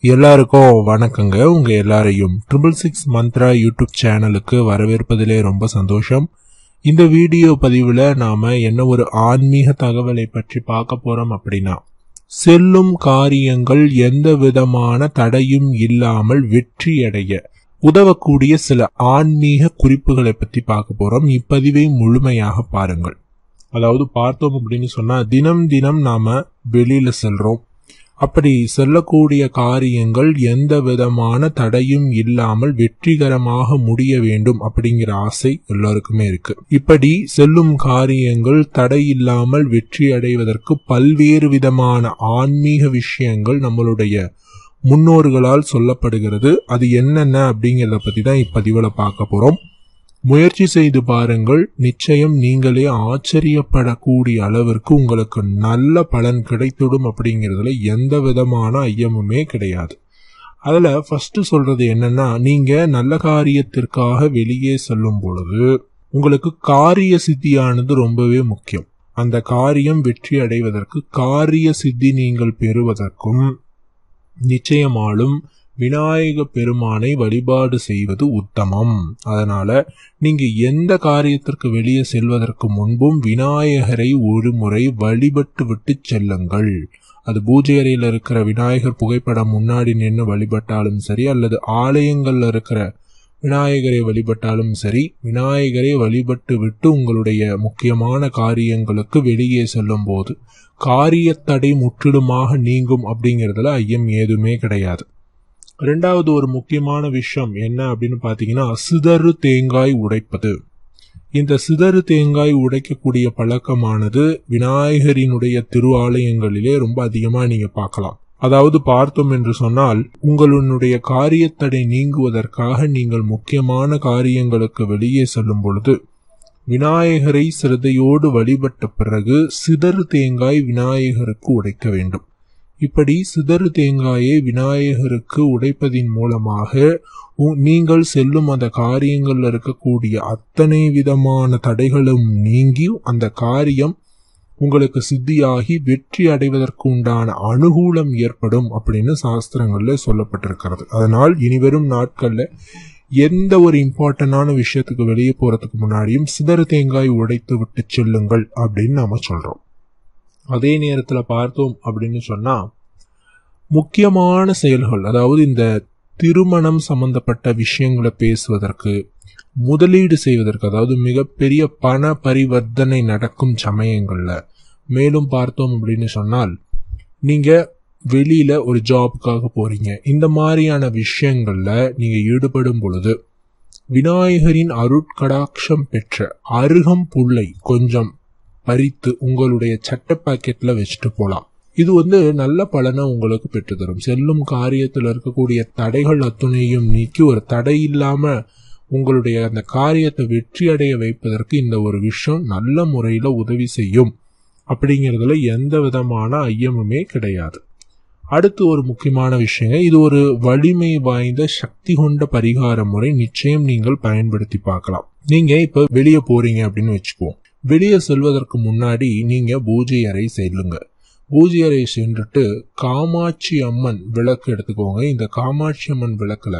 எல்லாருக்கும் வணக்கங்க உங்க எல்லாரையும் ட்ரிபிள் சிக்ஸ் மந்த்ரா யூடியூப் சேனலுக்கு வரவேற்பதிலே ரொம்ப சந்தோஷம் இந்த வீடியோ பதிவில் நாம என்ன ஒரு ஆன்மீக தகவலை பற்றி பார்க்க போறோம் அப்படின்னா செல்லும் காரியங்கள் எந்த விதமான தடையும் இல்லாமல் வெற்றியடைய உதவக்கூடிய சில ஆன்மீக குறிப்புகளை பற்றி பார்க்க போறோம் இப்பதிவை முழுமையாக பாருங்கள் அதாவது பார்த்தோம் அப்படின்னு சொன்னா தினம் தினம் நாம வெளியில செல்றோம் அப்படி செல்லக்கூடிய காரியங்கள் எந்த விதமான தடையும் இல்லாமல் வெற்றிகரமாக முடிய வேண்டும் அப்படிங்கிற ஆசை எல்லாருக்குமே இருக்கு இப்படி செல்லும் காரியங்கள் தடை இல்லாமல் வெற்றி அடைவதற்கு பல்வேறு விதமான ஆன்மீக விஷயங்கள் நம்மளுடைய முன்னோர்களால் சொல்லப்படுகிறது அது என்னென்ன அப்படிங்கிறத பத்தி தான் இப்பதிவுல பார்க்க போறோம் முயற்சி செய்து பாருங்கள் நிச்சயம் நீங்களே ஆச்சரியப்படக்கூடிய அளவிற்கு உங்களுக்கு நல்ல பலன் கிடைத்திடும் அப்படிங்கிறதுல எந்த விதமான ஐயமுமே கிடையாது அதுல ஃபர்ஸ்ட் சொல்றது என்னன்னா நீங்க நல்ல காரியத்திற்காக வெளியே செல்லும் பொழுது உங்களுக்கு காரிய சித்தியானது ரொம்பவே முக்கியம் அந்த காரியம் வெற்றி அடைவதற்கு காரிய சித்தி நீங்கள் பெறுவதற்கும் நிச்சயமாலும் விநாயக பெருமானை வழிபாடு செய்வது உத்தமம் அதனால நீங்க எந்த காரியத்திற்கு வெளியே செல்வதற்கு முன்பும் விநாயகரை ஒரு முறை வழிபட்டு விட்டு செல்லுங்கள் அது பூஜை அறையில் இருக்கிற விநாயகர் புகைப்படம் முன்னாடி நின்று வழிபட்டாலும் சரி அல்லது ஆலயங்கள்ல இருக்கிற விநாயகரை வழிபட்டாலும் சரி விநாயகரை வழிபட்டு விட்டு உங்களுடைய முக்கியமான காரியங்களுக்கு வெளியே செல்லும் போது காரியத்தடை முற்றிலுமாக நீங்கும் அப்படிங்கிறதுல ஐயம் ஏதுமே கிடையாது ரெண்டாவது ஒரு முக்கியமான விஷயம் என்ன அப்படின்னு பாத்தீங்கன்னா சிதறு தேங்காய் உடைப்பது இந்த சிதறு தேங்காய் உடைக்கக்கூடிய பழக்கமானது விநாயகரினுடைய திரு ஆலயங்களிலே ரொம்ப அதிகமா நீங்க பார்க்கலாம் அதாவது பார்த்தோம் என்று சொன்னால் உங்களுடைய காரியத்தடை நீங்குவதற்காக நீங்கள் முக்கியமான காரியங்களுக்கு வெளியே செல்லும் பொழுது விநாயகரை சிரதையோடு வழிபட்ட பிறகு சிதறு தேங்காய் விநாயகருக்கு உடைக்க வேண்டும் இப்படி சிதறு தேங்காயை விநாயகருக்கு உடைப்பதின் மூலமாக நீங்கள் செல்லும் அந்த காரியங்கள்ல இருக்கக்கூடிய அத்தனை விதமான தடைகளும் நீங்கி அந்த காரியம் உங்களுக்கு சித்தியாகி வெற்றி அடைவதற்கு உண்டான அனுகூலம் ஏற்படும் அப்படின்னு சாஸ்திரங்கள்ல சொல்லப்பட்டிருக்கிறது அதனால் இனிவரும் நாட்கள்ல எந்த ஒரு இம்பார்ட்டன்டான விஷயத்துக்கு வெளியே போறதுக்கு முன்னாடியும் சிதறு தேங்காய் உடைத்து விட்டு செல்லுங்கள் அப்படின்னு நாம சொல்றோம் அதே நேரத்துல பார்த்தோம் அப்படின்னு சொன்னா முக்கியமான செயல்கள் அதாவது இந்த திருமணம் சம்பந்தப்பட்ட விஷயங்களை பேசுவதற்கு முதலீடு செய்வதற்கு அதாவது மிகப்பெரிய பண பரிவர்த்தனை நடக்கும் சமயங்கள்ல மேலும் பார்த்தோம் அப்படின்னு சொன்னால் நீங்க வெளியில ஒரு ஜாபுக்காக போறீங்க இந்த மாதிரியான விஷயங்கள்ல நீங்க ஈடுபடும் பொழுது விநாயகரின் அருட்கடாட்சம் பெற்ற அருகம் புல்லை கொஞ்சம் பறித்து உங்களுடைய சட்ட பாக்கெட்ல வச்சுட்டு போலாம் இது வந்து நல்ல பலனை உங்களுக்கு பெற்றுத்தரும் செல்லும் காரியத்தில் இருக்கக்கூடிய தடைகள் அத்துணையும் நீக்கி ஒரு தடை இல்லாம உங்களுடைய அந்த காரியத்தை வெற்றி அடைய வைப்பதற்கு இந்த ஒரு விஷயம் நல்ல முறையில உதவி செய்யும் அப்படிங்கிறதுல எந்த விதமான ஐயமுமே கிடையாது அடுத்து ஒரு முக்கியமான விஷயம் இது ஒரு வலிமை வாய்ந்த சக்தி கொண்ட பரிகார முறை நிச்சயம் நீங்கள் பயன்படுத்தி பார்க்கலாம் நீங்க இப்ப வெளியே போறீங்க அப்படின்னு வச்சுக்குவோம் வெளியே செல்வதற்கு முன்னாடி நீங்க பூஜை அறை செல்லுங்க பூஜை அறை சென்றுட்டு காமாட்சி அம்மன் விளக்கு எடுத்துக்கோங்க இந்த காமாட்சி அம்மன் விளக்குல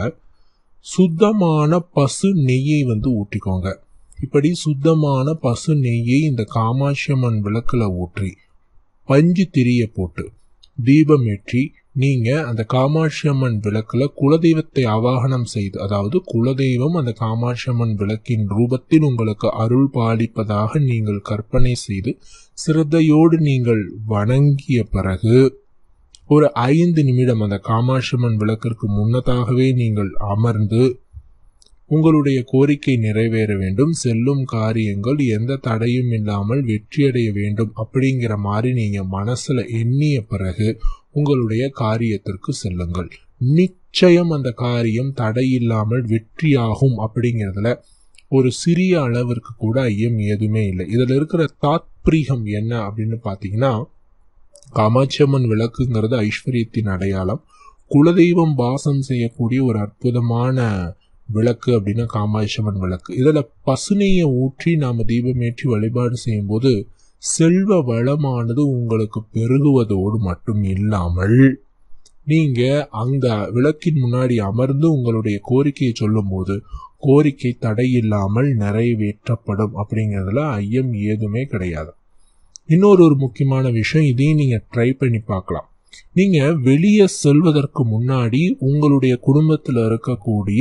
சுத்தமான பசு நெய்யை வந்து ஊற்றிக்கோங்க இப்படி சுத்தமான பசு நெய்யை இந்த காமாட்சி அம்மன் விளக்குல ஊற்றி பஞ்சு திரிய போட்டு தீபம் ஏற்றி நீங்க அந்த காமாட்சி அம்மன் விளக்குல குலதெய்வத்தை ஆவாகனம் செய்து அதாவது குலதெய்வம் அந்த காமாட்சி அம்மன் விளக்கின் ரூபத்தில் உங்களுக்கு அருள் பாலிப்பதாக நீங்கள் கற்பனை செய்து சிரத்தையோடு நீங்கள் வணங்கிய பிறகு ஒரு ஐந்து நிமிடம் அந்த காமாட்சி அம்மன் விளக்கிற்கு முன்னதாகவே நீங்கள் அமர்ந்து உங்களுடைய கோரிக்கை நிறைவேற வேண்டும் செல்லும் காரியங்கள் எந்த தடையும் இல்லாமல் வெற்றியடைய வேண்டும் அப்படிங்கிற மாதிரி நீங்க மனசுல எண்ணிய பிறகு உங்களுடைய காரியத்திற்கு செல்லுங்கள் நிச்சயம் அந்த காரியம் தடை இல்லாமல் வெற்றியாகும் அப்படிங்கிறதுல ஒரு சிறிய அளவிற்கு கூட ஐயம் ஏதுமே இல்லை இதுல இருக்கிற தாத்பீகம் என்ன அப்படின்னு பாத்தீங்கன்னா காமாட்சியம்மன் விளக்குங்கிறது ஐஸ்வர்யத்தின் அடையாளம் குலதெய்வம் வாசம் செய்யக்கூடிய ஒரு அற்புதமான விளக்கு அப்படின்னா காமாட்சியம்மன் விளக்கு இதுல பசுனையை ஊற்றி நாம தீபமேற்றி வழிபாடு செய்யும் போது செல்வ வளமானது உங்களுக்கு பெருகுவதோடு மட்டும் இல்லாமல் நீங்க அந்த விளக்கின் முன்னாடி அமர்ந்து உங்களுடைய கோரிக்கையை சொல்லும்போது கோரிக்கை தடையில்லாமல் நிறைவேற்றப்படும் அப்படிங்கிறதுல ஐயம் ஏதுமே கிடையாது இன்னொரு ஒரு முக்கியமான விஷயம் இதையும் நீங்க ட்ரை பண்ணி பார்க்கலாம் நீங்க வெளியே செல்வதற்கு முன்னாடி உங்களுடைய குடும்பத்தில் இருக்கக்கூடிய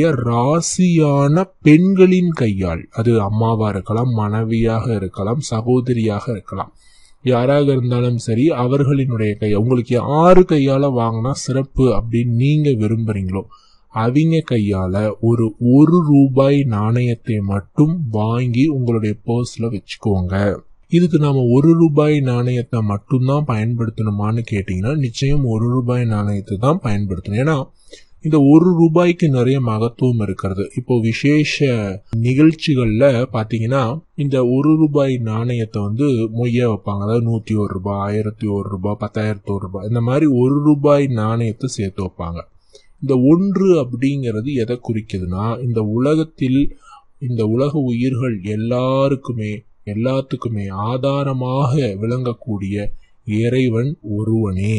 ராசியான பெண்களின் கையால் அது அம்மாவா இருக்கலாம் மனைவியாக இருக்கலாம் சகோதரியாக இருக்கலாம் யாராக இருந்தாலும் சரி அவர்களினுடைய கை உங்களுக்கு யாரு கையால வாங்கினா சிறப்பு அப்படின்னு நீங்க விரும்புறீங்களோ அவங்க கையால ஒரு ஒரு ரூபாய் நாணயத்தை மட்டும் வாங்கி உங்களுடைய பர்ஸ்ல வச்சுக்கோங்க இதுக்கு நாம ஒரு ரூபாய் நாணயத்தை மட்டும்தான் பயன்படுத்தணுமான்னு கேட்டீங்கன்னா நிச்சயம் ஒரு ரூபாய் நாணயத்தை தான் பயன்படுத்தணும் ஏன்னா இந்த ஒரு ரூபாய்க்கு நிறைய மகத்துவம் இருக்கிறது இப்போ விசேஷ நிகழ்ச்சிகள்ல பாத்தீங்கன்னா இந்த ஒரு ரூபாய் நாணயத்தை வந்து மொய்ய வைப்பாங்க அதாவது நூத்தி ஒரு ரூபாய் ஆயிரத்தி ஒரு ரூபாய் பத்தாயிரத்தி ஒரு ரூபாய் இந்த மாதிரி ஒரு ரூபாய் நாணயத்தை சேர்த்து வைப்பாங்க இந்த ஒன்று அப்படிங்கிறது எதை குறிக்குதுன்னா இந்த உலகத்தில் இந்த உலக உயிர்கள் எல்லாருக்குமே எல்லாத்துக்குமே ஆதாரமாக விளங்கக்கூடிய இறைவன் ஒருவனே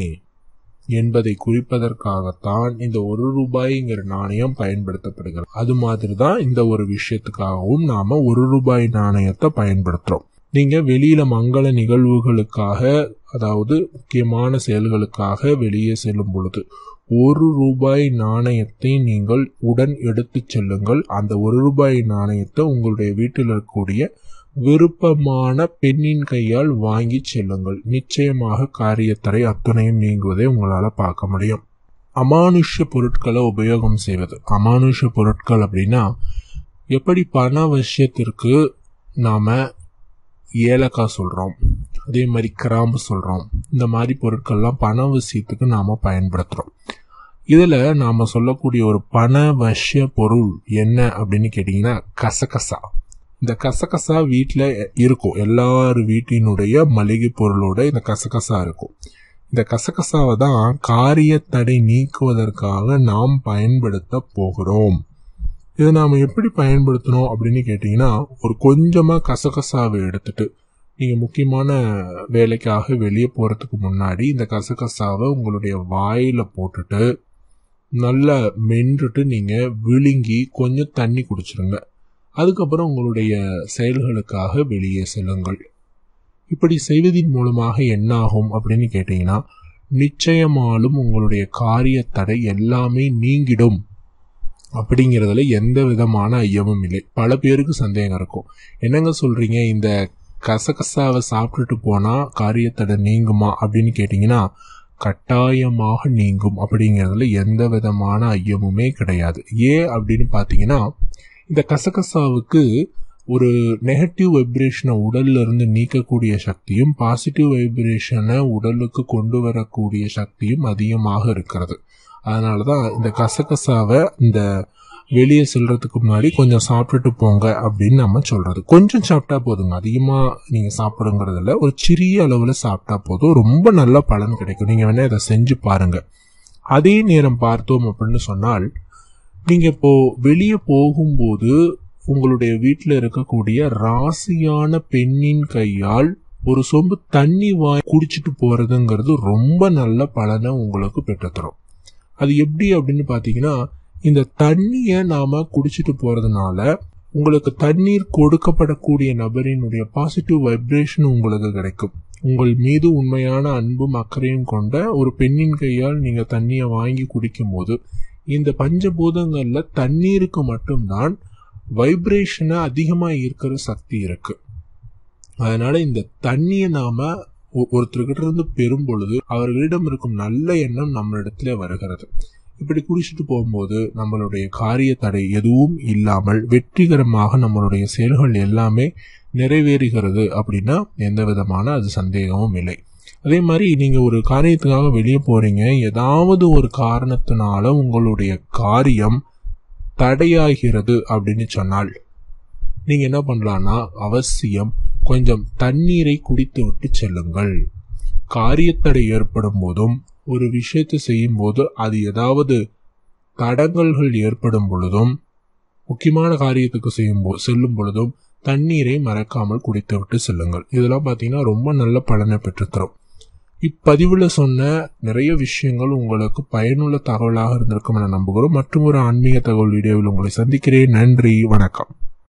என்பதை குறிப்பதற்காகத்தான் இந்த ஒரு ரூபாய்ங்கிற நாணயம் பயன்படுத்தப்படுகிறது அது மாதிரி தான் இந்த ஒரு விஷயத்துக்காகவும் நாம ஒரு ரூபாய் நாணயத்தை பயன்படுத்துறோம் நீங்க வெளியில மங்கள நிகழ்வுகளுக்காக அதாவது முக்கியமான செயல்களுக்காக வெளியே செல்லும் பொழுது ஒரு ரூபாய் நாணயத்தை நீங்கள் உடன் எடுத்துச் செல்லுங்கள் அந்த ஒரு ரூபாய் நாணயத்தை உங்களுடைய வீட்டில் இருக்கக்கூடிய விருப்பமான பெண்ணின் கையால் வாங்கி செல்லுங்கள் நிச்சயமாக காரியத்தரை அத்துணையும் நீங்குவதை உங்களால பார்க்க முடியும் அமானுஷ்ய பொருட்களை உபயோகம் செய்வது அமானுஷ்ய பொருட்கள் அப்படின்னா எப்படி பண விஷயத்திற்கு நாம ஏலக்காய் சொல்றோம் அதே மாதிரி கிராம்பு சொல்றோம் இந்த மாதிரி பொருட்கள்லாம் பண விஷயத்துக்கு நாம பயன்படுத்துறோம் இதுல நாம சொல்லக்கூடிய ஒரு பண வசிய பொருள் என்ன அப்படின்னு கேட்டீங்கன்னா கசகசா இந்த கசகசா வீட்டில் இருக்கும் எல்லார் வீட்டினுடைய மளிகை பொருளோட இந்த கசகசா இருக்கும் இந்த கசகசாவை தான் காரிய தடை நீக்குவதற்காக நாம் பயன்படுத்த போகிறோம் இதை நாம் எப்படி பயன்படுத்தணும் அப்படின்னு கேட்டிங்கன்னா ஒரு கொஞ்சமாக கசகசாவை எடுத்துட்டு நீங்கள் முக்கியமான வேலைக்காக வெளியே போகிறதுக்கு முன்னாடி இந்த கசகசாவை உங்களுடைய வாயில் போட்டுட்டு நல்லா மென்றுட்டு நீங்கள் விழுங்கி கொஞ்சம் தண்ணி குடிச்சிருங்க அதுக்கப்புறம் உங்களுடைய செயல்களுக்காக வெளியே செல்லுங்கள் இப்படி செய்வதின் மூலமாக என்ன ஆகும் அப்படின்னு கேட்டீங்கன்னா நிச்சயமாலும் உங்களுடைய காரிய தடை எல்லாமே நீங்கிடும் அப்படிங்கிறதுல எந்த விதமான ஐயமும் இல்லை பல பேருக்கு சந்தேகம் இருக்கும் என்னங்க சொல்றீங்க இந்த கசகசாவை சாப்பிட்டுட்டு போனா காரியத்தடை நீங்குமா அப்படின்னு கேட்டீங்கன்னா கட்டாயமாக நீங்கும் அப்படிங்கிறதுல எந்த விதமான ஐயமுமே கிடையாது ஏன் அப்படின்னு பார்த்தீங்கன்னா இந்த கசகசாவுக்கு ஒரு நெகட்டிவ் வைப்ரேஷனை உடல்ல இருந்து நீக்கக்கூடிய சக்தியும் பாசிட்டிவ் வைப்ரேஷனை உடலுக்கு கொண்டு வரக்கூடிய சக்தியும் அதிகமாக இருக்கிறது அதனால தான் இந்த கசகசாவை இந்த வெளியே செல்றதுக்கு முன்னாடி கொஞ்சம் சாப்பிட்டுட்டு போங்க அப்படின்னு நம்ம சொல்றது கொஞ்சம் சாப்பிட்டா போதுங்க அதிகமா நீங்க சாப்பிடுங்கிறதுல ஒரு சிறிய அளவுல சாப்பிட்டா போதும் ரொம்ப நல்ல பலன் கிடைக்கும் நீங்க வேணா இதை செஞ்சு பாருங்க அதே நேரம் பார்த்தோம் அப்படின்னு சொன்னால் நீங்க இப்போ வெளியே போகும்போது உங்களுடைய வீட்டில் இருக்கக்கூடிய ராசியான பெண்ணின் கையால் ஒரு சொம்பு தண்ணி வாங்கி குடிச்சிட்டு போறதுங்கிறது ரொம்ப நல்ல பலனை உங்களுக்கு பெற்றுத்தரும் அது எப்படி அப்படின்னு பார்த்தீங்கன்னா இந்த தண்ணியை நாம குடிச்சிட்டு போறதுனால உங்களுக்கு தண்ணீர் கொடுக்கப்படக்கூடிய நபரினுடைய பாசிட்டிவ் வைப்ரேஷன் உங்களுக்கு கிடைக்கும் உங்கள் மீது உண்மையான அன்பும் அக்கறையும் கொண்ட ஒரு பெண்ணின் கையால் நீங்க தண்ணியை வாங்கி குடிக்கும் போது இந்த பஞ்சபூதங்கள்ல தண்ணீருக்கு மட்டும்தான் வைப்ரேஷனை அதிகமா இருக்கிற சக்தி இருக்கு அதனால இந்த தண்ணியை நாம ஒருத்தர்கிட்ட இருந்து பெறும் பொழுது அவர்களிடம் இருக்கும் நல்ல எண்ணம் நம்மளிடத்துல வருகிறது இப்படி குடிச்சிட்டு போகும்போது நம்மளுடைய காரிய தடை எதுவும் இல்லாமல் வெற்றிகரமாக நம்மளுடைய செயல்கள் எல்லாமே நிறைவேறுகிறது அப்படின்னா எந்த விதமான அது சந்தேகமும் இல்லை அதே மாதிரி நீங்க ஒரு காரியத்துக்காக வெளியே போறீங்க ஏதாவது ஒரு காரணத்தினால உங்களுடைய காரியம் தடையாகிறது அப்படின்னு சொன்னால் நீங்க என்ன பண்ணலாம்னா அவசியம் கொஞ்சம் தண்ணீரை குடித்து விட்டு செல்லுங்கள் காரியத்தடை ஏற்படும் போதும் ஒரு விஷயத்தை செய்யும் போது அது ஏதாவது தடங்கல்கள் ஏற்படும் பொழுதும் முக்கியமான காரியத்துக்கு செய்யும் போ செல்லும் பொழுதும் தண்ணீரை மறக்காமல் குடித்து விட்டு செல்லுங்கள் இதெல்லாம் பார்த்தீங்கன்னா ரொம்ப நல்ல பலனை பெற்றுத்தரும் இப்பதிவில் சொன்ன நிறைய விஷயங்கள் உங்களுக்கு பயனுள்ள தகவலாக இருந்திருக்கும் என நம்புகிறோம் மற்றும் ஒரு ஆன்மீக தகவல் வீடியோவில் உங்களை சந்திக்கிறேன் நன்றி வணக்கம்